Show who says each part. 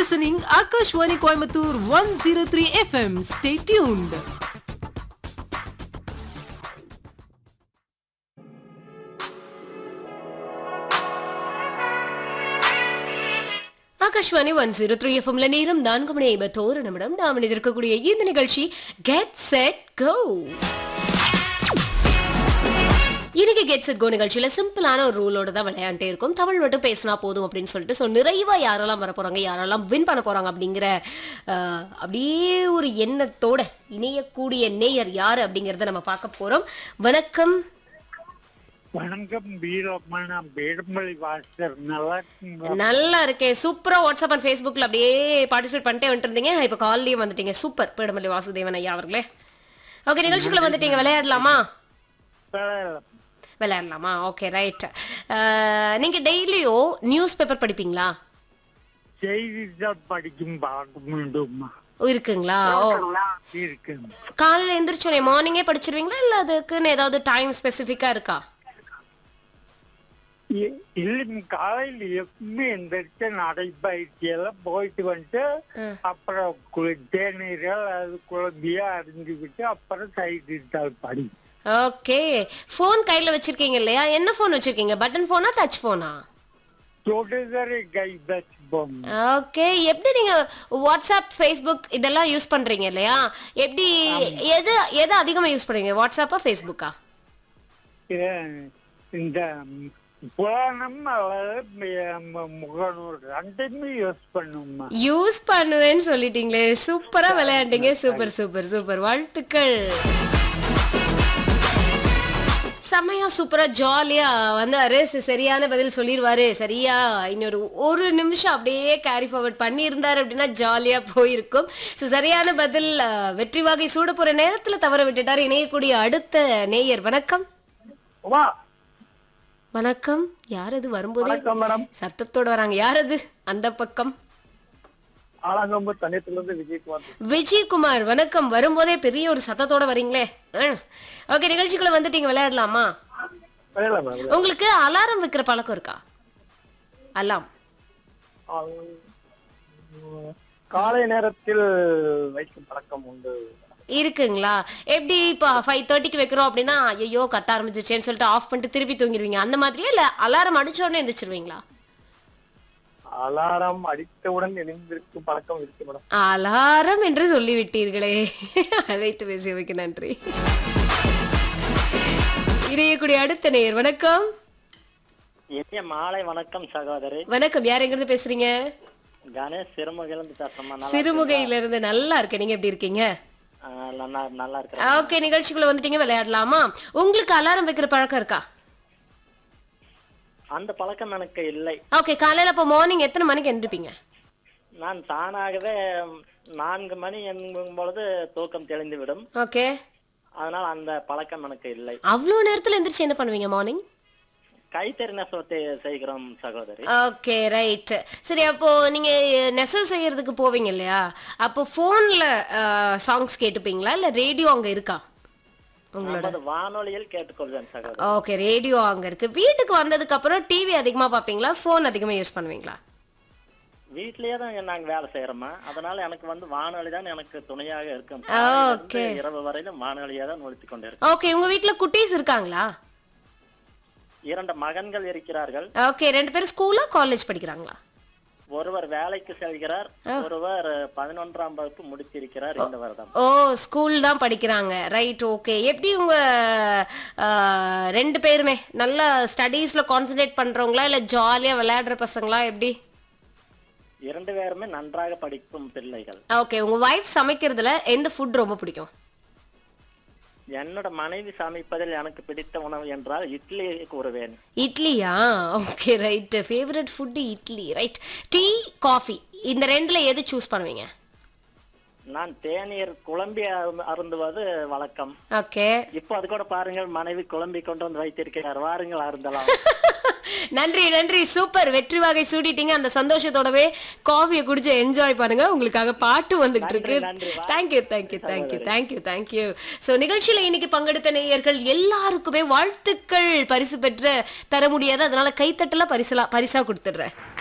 Speaker 1: listening Akashwani Coimbatore 103 FM. Stay tuned.
Speaker 2: Akashvani one zero three எஃப்எம்ல நேரம் நான்கு மணி ஐம்பத்தோரு நிமிடம் நாம் இருக்கக்கூடிய இந்த நிகழ்ச்சி கெட் செட் கோ இன்னைக்கு கெட் செட் கோ நிகழ்ச்சியில சிம்பிளான ஒரு ரூலோட தான் விளையாண்டே இருக்கும் தமிழ் மட்டும் பேசினா போதும் அப்படின்னு சொல்லிட்டு ஸோ நிறைவா யாரெல்லாம் வர போறாங்க யாரெல்லாம் வின் பண்ண போறாங்க அப்படிங்கிற அஹ், அப்படியே ஒரு எண்ணத்தோட இணையக்கூடிய நேயர் யாரு அப்படிங்கறத நம்ம பார்க்க போறோம் வணக்கம்
Speaker 3: வணக்கம் வீரம்மா நான் வேடமலை வாசர் நல்லா இருக்குங்களா
Speaker 2: நல்லா இருக்கேன் சூப்பரா வாட்ஸ்அப் அண்ட் ஃபேஸ்புக்ல அப்படியே பார்ட்டிசிபேட் பண்ணிட்டே வந்துட்டு இருந்தீங்க இப்போ கால்லயும் வந்துட்டீங்க சூப்பர் பேடமல்லி வாசுதேவன் ஐயா அவர்களே ஓகே நிகழ்ச்சிக்குள்ள வந்துட்டீங்க விளையாடலாமா
Speaker 3: பரவாயில்ல.
Speaker 2: விளையாடலாமா ஓகே ரைட் நீங்க டெய்லியும் நியூஸ் பேப்பர் படிப்பீங்களா
Speaker 3: செய்தித்தாள் படிக்கும் பார்க்க முடியுமா
Speaker 2: இருக்குங்களா ஓ
Speaker 3: இருக்கு
Speaker 2: காலையில எந்திரிச்சோனே மார்னிங்கே படிச்சிருவீங்களா இல்ல அதுக்குன்னு ஏதாவது டைம் ஸ்பெசிஃபிக்கா இருக்கா
Speaker 3: இ- இல்ல காலையில் எப்பவுமே எந்திரிச்சு நடைப்பயிற்சி எல்லாம் போயிட்டு வந்துட்டு
Speaker 2: ம்.
Speaker 3: அப்புறம் கு- தேநீர்கள் அது குழம்பியா அறிஞ்சு விட்டு அப்புறம் செய்தித்தாள் படி
Speaker 2: ஓகே ஃபோன் கையில வச்சிருக்கீங்க இல்லையா என்ன ஃபோன் வச்சிருக்கீங்க பட்டன் ஃபோனா டச் ஃபோனா
Speaker 3: தொடுதரை கை வச்சுப்போம்
Speaker 2: ஓகே எப்படி நீங்க வாட்ஸ்அப் ஃபேஸ்புக் இதெல்லாம் யூஸ் பண்றீங்க இல்லையா எப்படி எது எது அதிகமா யூஸ் பண்றீங்க வாட்ஸ்அப்பா ஃபேஸ்புக்கா
Speaker 3: ஏ- இந்த புராணம் அல்லது ம- முகநூல் ரெண்டுமே யூஸ் பண்ணுமா
Speaker 2: யூஸ் பண்ணுவேன்னு சொல்லிட்டீங்களே சூப்பரா விளையாண்டீங்க சூப்பர் சூப்பர் சூப்பர் வாழ்த்துக்கள் செம்மையா சூப்பரா ஜாலியா வந்தாரு ச- சரியான பதில் சொல்லிடுவாரு சரியா இன்னொரு ஒரு நிமிஷம் அப்படியே கேரி ஃபார்வர்ட் பண்ணியிருந்தாரு அப்படின்னா ஜாலியா போயிருக்கும் ஸோ சரியான பதில் அஹ், வெற்றி வாகை சூட போற நேரத்துல தவற விட்டுட்டாரு இணையக்கூடிய அடுத்த நேயர் வணக்கம்
Speaker 4: வா
Speaker 2: வணக்கம் யார் அது வரும்போதே
Speaker 4: வணக்கம் மேடம்
Speaker 2: சத்தத்தோட வராங்க யார் அது அந்த பக்கம்
Speaker 4: ஆலாங்கம்பு தண்ணீர்ல இருந்து விஜயகுமார்
Speaker 2: விஜயகுமார் வணக்கம் வரும்போதே பெரிய ஒரு சத்தத்தோட வரீங்களே ஓகே நிகழ்ச்சிக்குள்ள வந்துட்டீங்க விளையாடலாமா
Speaker 4: வேலை மேடம்
Speaker 2: உங்களுக்கு அலாரம் வைக்கிற பழக்கம் இருக்கா அலாம்
Speaker 4: காலை நேரத்தில் வைக்கும் பழக்கம் உண்டு
Speaker 2: இருக்குங்களா எப்படி இப்போ ஃபைவ் தேர்ட்டிக்கு வைக்கிறோம் அப்படின்னா ஐயோ கத்த ஆரம்பிச்சிச்சேன்னு சொல்லிட்டு ஆஃப் பண்ணிட்டு திருப்பி தூங்கிடுவீங்க அந்த மாதிரியா இல்ல அலாரம் அடிச்ச உடனே எந்திரிச்சிருவீங்களா
Speaker 4: அலாரம் அடித்தவுடன் எழுந்திருக்கும் பழக்கம் இருக்கு மேடம்
Speaker 2: அலாரம் என்று சொல்லிவிட்டீர்களே அழைத்து பேசியவைக்கு நன்றி இணையக்கூடிய அடுத்த நேயர் வணக்கம்
Speaker 5: இனிய மாலை வணக்கம் சகோதரி
Speaker 2: வணக்கம் யார் எங்கிருந்து பேசுறீங்க
Speaker 5: கணேஷ் சிறுமுகையிலிருந்து பேசுறேம்மா நல்லா
Speaker 2: சிறுமுகையில இருந்து நல்லா இருக்கேன் நீங்க எப்படி இருக்கீங்க
Speaker 5: ஆ, நல்லா நல்லா இருக்கிறேன்
Speaker 2: ஓகே நிகழ்ச்சிக்குள்ள வந்துட்டீங்க விளையாடலாமா உங்களுக்கு அலாரம் வைக்கிற பழக்கம் இருக்கா
Speaker 5: அந்த பழக்கம் எனக்கு இல்லை
Speaker 2: ஓகே காலையில அப்போ மார்னிங் எத்தனை மணிக்கு எந்திரிப்பீங்க
Speaker 5: நான் தானாகவே நான்கு மணி என்கும் பொழுது தூக்கம் தெளிந்து விடும்
Speaker 2: ஓகே
Speaker 5: அதனால் அந்த பழக்கம் எனக்கு இல்லை
Speaker 2: அவ்வளோ நேரத்துல எந்திரிச்சு என்ன பண்ணுவீங்க மார்னிங்
Speaker 5: கைத்தறி நெசவத்தை செய்கிறோம் சகோதரி
Speaker 2: ஓகே ரைட் சரி அப்போ நீங்க நெசவு செய்யறதுக்கு போவீங்க இல்லையா அப்போ போன்ல சாங்ஸ் கேட்டுப்பீங்களா இல்ல ரேடியோ அங்க இருக்கா உங்களோட
Speaker 5: நமது வானொலியில் கேட்டுக்கொள்வேன் சகோதரி
Speaker 2: ஓகே ரேடியோ அங்க இருக்கு வீட்டுக்கு வந்ததுக்கு அப்புறம் டிவி அதிகமா பாப்பீங்களா ஃபோன் அதிகமா யூஸ் பண்ணுவீங்களா
Speaker 5: வீட்லயே தான் நாங்க வேலை செய்யறோமா அதனால எனக்கு வந்து வானொலி தான் எனக்கு துணையாக இருக்கும்
Speaker 2: Okay.
Speaker 5: இரவு வரையிலும் வானொலியை தான் நொழித்து கொண்டிருக்கேன்
Speaker 2: ஓகே உங்க வீட்ல குட்டீஸ் இருக்காங்களா
Speaker 5: இரண்டு மகன்கள் இருக்கிறார்கள்
Speaker 2: ஓகே ரெண்டு பேரும் ஸ்கூலா காலேஜ் படிக்கிறாங்களா
Speaker 5: ஒருவர் வேலைக்கு செல்கிறார் ஒருவர் பதினொன்றாம் வகுப்பு முடித்திருக்கிறார் இந்த வருடம்
Speaker 2: ஓ ஸ்கூல் தான் படிக்கிறாங்க ரைட் ஓகே எப்படி உங்க ஆஹ், ரெண்டு பேருமே நல்லா ஸ்டடீஸ்ல கான்சென்ட்ரேட் பண்றவங்களா இல்ல ஜாலியா விளையாடுற பசங்களா எப்படி
Speaker 5: இரண்டு பேருமே நன்றாக படிக்கும் பிள்ளைகள்
Speaker 2: ஓகே உங்க வைஃப் சமைக்கிறதுல எந்த ஃபுட் ரொம்ப பிடிக்கும்
Speaker 5: என்னோட மனைவி சமைப்பதில் எனக்கு பிடித்த உணவு என்றால் இட்லி கூறுவேன்
Speaker 2: இட்லியா okay right favourite food idli right tea coffee இந்த ரெண்டுல எது சூஸ் பண்ணுவீங்க
Speaker 5: நான் தேநீர் குழம்பி அரு- அருந்துவது வழக்கம்
Speaker 2: ஓகே
Speaker 5: இப்போ அது கூட பாருங்கள் மனைவி குழம்பி கொண்டு வந்து வைத்திருக்கிறார் வாருங்கள் அருந்தலாம்
Speaker 2: நன்றி நன்றி சூப்பர் வெற்றி வகை சூடிட்டீங்க அந்த சந்தோஷத்தோடவே காஃபியை குடிச்சு என்ஜாய் பண்ணுங்க உங்களுக்காக பாட்டு வந்துகிட்டு இருக்கு
Speaker 5: நன்றி, நன்றி.
Speaker 2: Thank you thank you thank you thank you thank you so நிகழ்ச்சியில இன்னைக்கு பங்கெடுத்த நேயர்கள் எல்லாருக்குமே வாழ்த்துக்கள் பரிசு பெற்ற தர முடியாது அதனால கைத்தட்டல பரிசலா பரிசா கொடுத்துடுறேன்